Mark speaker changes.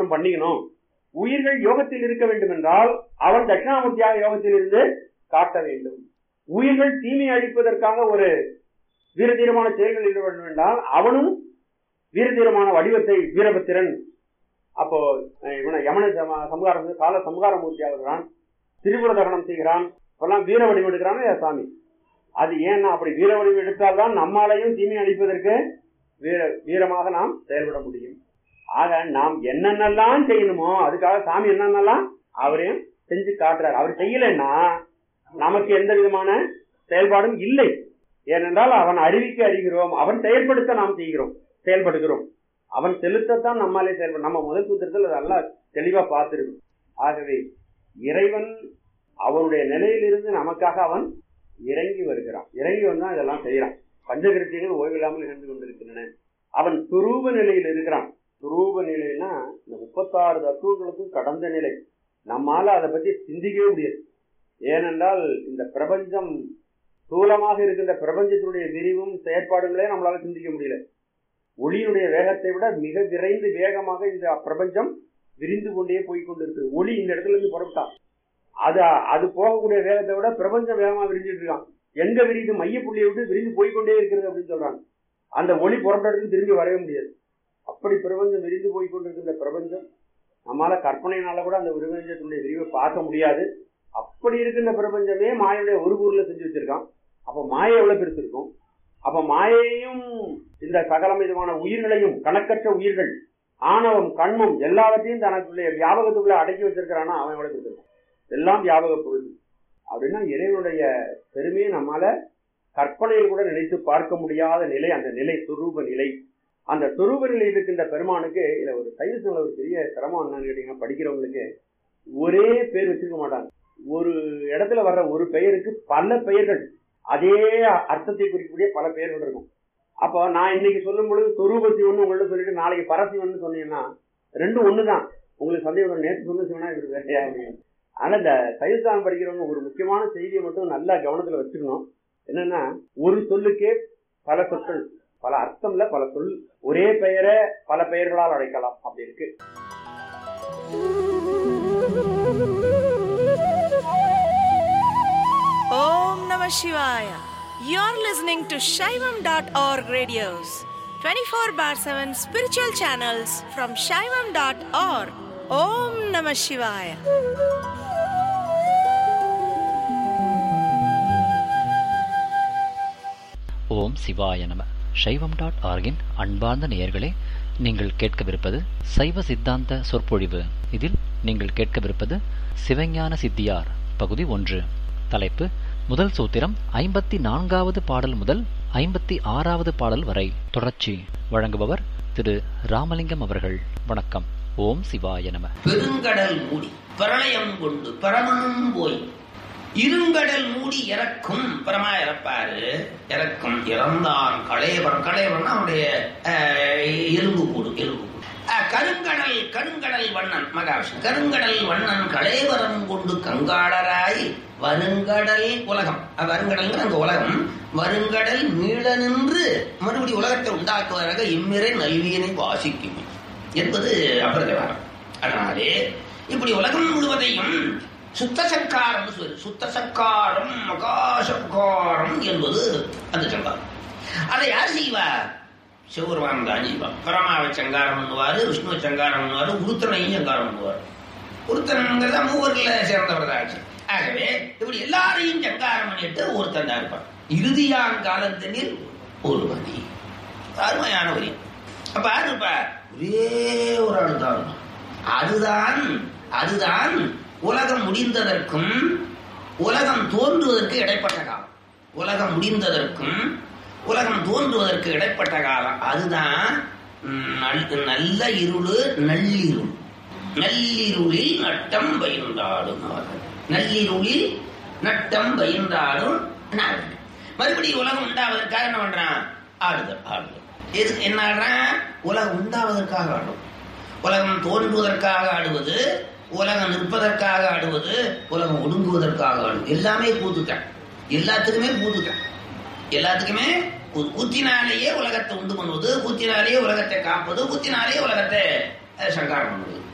Speaker 1: பண்ணிக்கணும் உயிர்கள் யோகத்தில் இருக்க வேண்டும் என்றால் அவன் தட்சிணாமூர்த்தியாக யோகத்தில் இருந்து காட்ட வேண்டும் உயிர்கள் தீமை அழிப்பதற்காக ஒரு வீரதீரமான செயல்களில் ஈடுபட வேண்டும் என்றால் அவனும் வீரதீரமான வடிவத்தை வீரபத்திரன் அப்போ அஹ், இவனை யமன சம- சம்ஹாரம் செய்து கால சம்ஹாரமூர்த்தி ஆகிறான் திரிபுர தகனம் செய்கிறான் இப்பெல்லாம் வீர வடிவம் எடுக்கிறான் இல்லையா சாமி அது ஏன்னா அப்படி வீர வடிவம் எடுத்தால்தான் நம்மாலையும் தீமை அழிப்பதற்கு வீர வீரமாக நாம் செயல்பட முடியும் ஆக நாம் என்னென்னலாம் செய்யணுமோ அதுக்காக சாமி என்னென்னலாம் அவரையும் செஞ்சு காட்டுறாரு அவர் செய்யலைன்னா நமக்கு எந்த விதமான செயல்பாடும் இல்லை ஏனென்றால் அவன் அறிவிக்க அறிகிறோம் அவன் செயல்படுத்த நாம் செய்கிறோம் செயல்படுகிறோம் அவன் செலுத்தத்தான் நம்மாலே செயல்படும் நம்ம முதல் சூத்திரத்தில் அது நல்லா தெளிவா பார்த்திருக்கும் ஆகவே இறைவன் அவனுடைய நிலையிலிருந்து நமக்காக அவன் இறங்கி வருகிறான் இறங்கி வந்தா இதெல்லாம் செய்யறான் பஞ்சகிருத்தியங்கள் ஓய்வில்லாமல் நிகழ்ந்து கொண்டிருக்கின்றன அவன் துரூப நிலையில் இருக்கிறான் துரூப நிலைன்னா இந்த முப்பத்தாறு தத்துவங்களுக்கும் கடந்த நிலை நம்மால அதை பத்தி சிந்திக்கவே முடியாது ஏனென்றால் இந்த பிரபஞ்சம் ஸ்தூலமாக இருக்கின்ற பிரபஞ்சத்தினுடைய விரிவும் செயற்பாடுகளே நம்மளால சிந்திக்க முடியல ஒளியினுடைய வேகத்தை விட மிக விரைந்து வேகமாக இந்த பிரபஞ்சம் விரிந்து கொண்டே போய் கொண்டிருக்கு ஒளி இந்த இடத்துல இருந்து புறப்பட்டா அது அது போகக்கூடிய வேகத்தை விட பிரபஞ்சம் வேகமா விரிஞ்சிட்டு இருக்கான் எங்க விரியுது மையப்புள்ளியை விட்டு விரிந்து போய்க்கொண்டே இருக்கிறது அப்படின்னு சொல்றாங்க அந்த ஒளி புறப்பட்ட இடத்துக்கு திரும்பி வரவே முடியாது அப்படி பிரபஞ்சம் விரிந்து போய் கொண்டிருக்கின்ற பிரபஞ்சம் நம்மால கற்பனையினால கூட அந்த பிரபஞ்சத்தினுடைய விரிவை பார்க்க முடியாது அப்படி இருக்கின்ற பிரபஞ்சமே மாயனுடைய ஒரு ஊர்ல செஞ்சு வச்சிருக்கான் அப்ப மாயை எவ்வளவு பெருசு இருக்கும் அப்ப மாயையும் இந்த சகலம் விதமான உயிர்களையும் கணக்கற்ற உயிர்கள் ஆணவம் கண்மம் எல்லாவற்றையும் தனக்குள்ளே வியாபகத்துக்குள்ள அடக்கி வச்சிருக்கிறானா அவன் எவ்வளவு பெருசு இருக்கும் எல்லாம் வியாபக பொருள் அப்படின்னா இறைவனுடைய பெருமையை நம்மால கற்பனையில் கூட நினைத்து பார்க்க முடியாத நிலை அந்த நிலை சுரூப நிலை அந்த சுரூப நிலையில் இருக்கின்ற பெருமானுக்கு இதுல ஒரு சைவத்தில் ஒரு பெரிய சிரமம் என்னன்னு கேட்டீங்கன்னா படிக்கிறவங்களுக்கு ஒரே பேர் வச்சிருக்க மாட்டாங்க ஒரு இடத்துல வர்ற ஒரு பெயருக்கு பல பெயர்கள் அதே அர்த்தத்தை குறிக்கக்கூடிய பல பெயர்கள் இருக்கும் அப்போ நான் இன்னைக்கு சொல்லும் பொழுது சொரூப சிவன் உங்கள்ட்ட சொல்லிட்டு நாளைக்கு பரசிவன் சொன்னீங்கன்னா ரெண்டும் ஒண்ணுதான் உங்களுக்கு சந்தேகம் வரும். நேற்று சொன்ன சிவனா இவர் வேறையா அப்படின்னு ஆனா இந்த சைவஸ்தானம் படிக்கிறவங்க ஒரு முக்கியமான செய்தியை மட்டும் நல்லா கவனத்துல வச்சுக்கணும் என்னன்னா ஒரு சொல்லுக்கே பல சொற்கள் பல அர்த்தம்ல பல சொல் ஒரே பெயரை பல பெயர்களால் அழைக்கலாம் அப்படி இருக்கு
Speaker 2: Om Namah Shivaya. You're listening to Shaivam.org radios, 24 bar 7 spiritual channels from Shaivam.org. Om Namah Shivaya.
Speaker 3: ஓம் சிவாய நம சைவம் டாட் ஆர்கின் அன்பார்ந்த நேயர்களே நீங்கள் கேட்கவிருப்பது சைவ சித்தாந்த சொற்பொழிவு இதில் நீங்கள் கேட்கவிருப்பது சிவஞான சித்தியார் பகுதி ஒன்று தலைப்பு முதல் சூத்திரம் ஐம்பத்தி நான்காவது பாடல் முதல் ஐம்பத்தி ஆறாவது பாடல் வரை தொடர்ச்சி வழங்குபவர் திரு ராமலிங்கம் அவர்கள் வணக்கம் ஓம் சிவாய நம
Speaker 4: பெருங்கடல் மூடி பிரளயம் கொண்டு பரமனும் போய் இருங்கடல் மூடி இறக்கும் பரமா இறப்பாரு இறக்கும் இறந்தான் களையவன் களையவன் அவனுடைய அஹ், எலும்பு கூடு எலும்பு கூடு அஹ், கருங்கடல் கருங்கடல் வண்ணன் மகாவிஷ்ணு கருங்கடல் வண்ணன் களையவரம் கொண்டு கங்காளராய் வருங்கடல் உலகம் அஹ், வருங்கடல் அந்த உலகம் வருங்கடல் மீள நின்று மறுபடி உலகத்தை உண்டாக்குவதாக இம்மிரை நல்வியனை வாசிக்கும் என்பது அபரதவாரம் அதனாலே இப்படி உலகம் முழுவதையும் சுத்த சங்காரம் சொல்லு சுத்த சங்காரம் மகாசங்காரம் என்பது அந்த சங்காரம் அதை யார் செய்வார் சிவபெருமான் தான் செய்வார் பரமாவை சங்காரம் பண்ணுவார் விஷ்ணுவை சங்காரம் பண்ணுவார் உருத்தனையும் சங்காரம் பண்ணுவார் உருத்தனங்கிறத மூவர்ல சேர்ந்தவர் தான் ஆச்சு ஆகவே இப்படி எல்லாரையும் சங்காரம் பண்ணிட்டு ஒருத்தன் தான் இருப்பான் இறுதியான் காலத்தினில் ஒரு மதி அருமையான வரி அப்ப யாரு இருப்ப ஒரே ஒரு ஆள் தான் இருப்பான். அதுதான் அதுதான் உலகம் முடிந்ததற்கும் உலகம் தோன்றுவதற்கு இடைப்பட்ட காலம் உலகம் முடிந்ததற்கும் உலகம் தோன்றுவதற்கு இடைப்பட்ட காலம் அதுதான் ம், நல்- நல்ல இருளு நள்ளிருள் நள்ளிருளில் நட்டம் பயின்றாடும் அவர்கள் நள்ளிருளில் நட்டம் பயின்றாடும் நார்கள் மறுபடியும் உலகம் உண்டாவதற்காக என்ன பண்றான் ஆடுதல் ஆடுதல் எது என்ன ஆடுறான் உலகம் உண்டாவதற்காக ஆடும் உலகம் தோன்றுவதற்காக ஆடுவது உலகம் நிற்பதற்காக ஆடுவது உலகம் ஒடுங்குவதற்காக ஆடுவது எல்லாமே கூத்துட்டான் எல்லாத்துக்குமே கூத்துட்டான் எல்லாத்துக்குமே கூ- கூத்தினாலேயே உலகத்தை உண்டு பண்ணுவது கூத்தினாலேயே உலகத்தை காப்பது கூத்தினாலேயே உலகத்தை அஹ், சங்காரம் பண்ணுவது